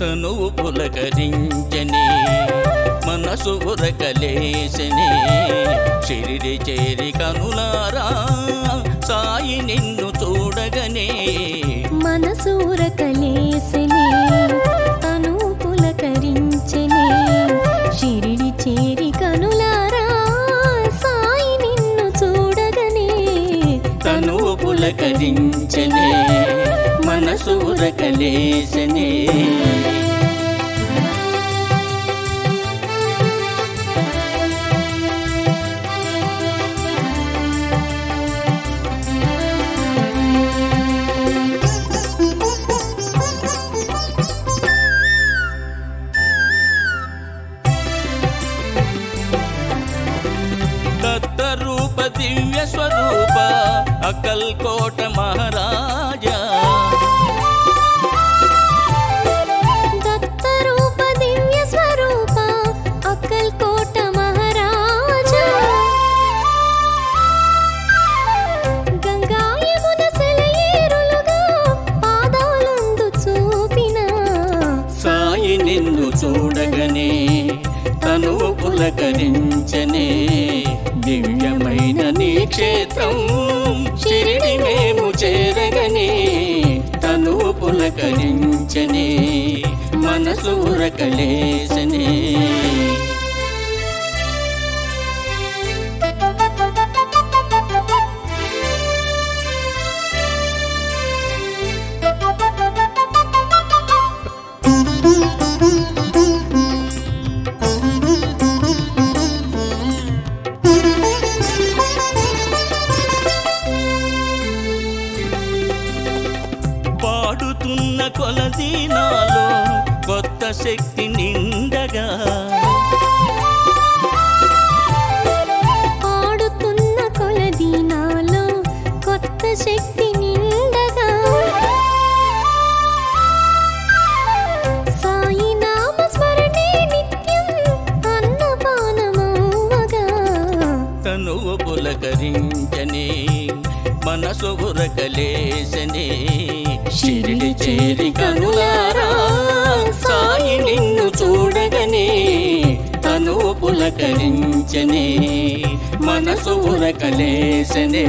తనువు పులకరించని మనసు ఉరకలేసని షిరిడి చేరి కనులారా సాయి నిన్ను చూడగనే మనసూర కలేసనే తను పులకరించనే షిరిడి చేరి కనులారా సాయి నిన్ను చూడగనే తనువు పులకరించనే మనసు ఉరకలేసనే దత్త రూప దివ్య స్వరూప అకల్ కోట మహారాజా దత్త రూప దివ్య స్వరూప అక్కల్ కోట మహారాజా గంగా యమున సెలయేరులుగా పాదాలందు చూపిన సాయి నిన్ను చూడగనే తనువు పులకరించనే దివ్యమైన నీ క్షేత్రం షిరిడి మేము చేరగనే తనువు పులకరించనే మనసు ఉరకలేసనే పాడుతున్న కొలది నాలో కొత్త శక్తి నిండగా పాడుతున్న కొలది నాలో కొత్త శక్తి నిండగా సాయి నామ స్మరణే నిత్యం అన్నపానమవ్వగా తనువు పులకరించనే మనసు ఉరకలేసనే షిరిడి చేరి కనులారా సాయి నిన్ను చూడగనే తనువు పులకరించనే మనసు ఉరకలేసనే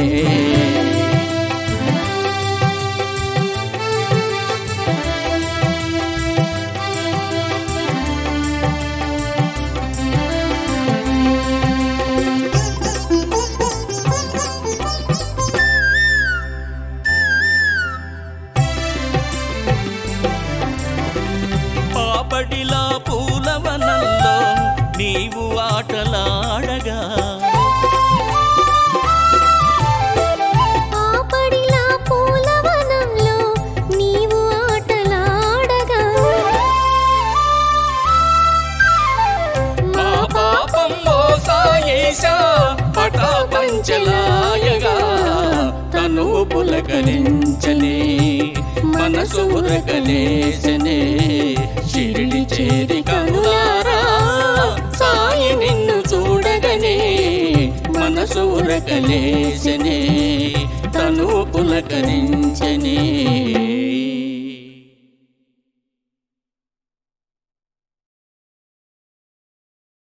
పాపడిలా పూలవనంలో నీవు ఆటలాడగా పాపడిలా పూలవనంలో నీవు ఆటలాడగా మా పాపం మోసాయేశా పటా పంచలాయగా తను పులకరించనే మనసు ఉరకలేసనే షిరిడి చేరి కనులారా సాయి నిన్ను చూడగనే మనసు ఉరకలేసనే తను పులకరించనే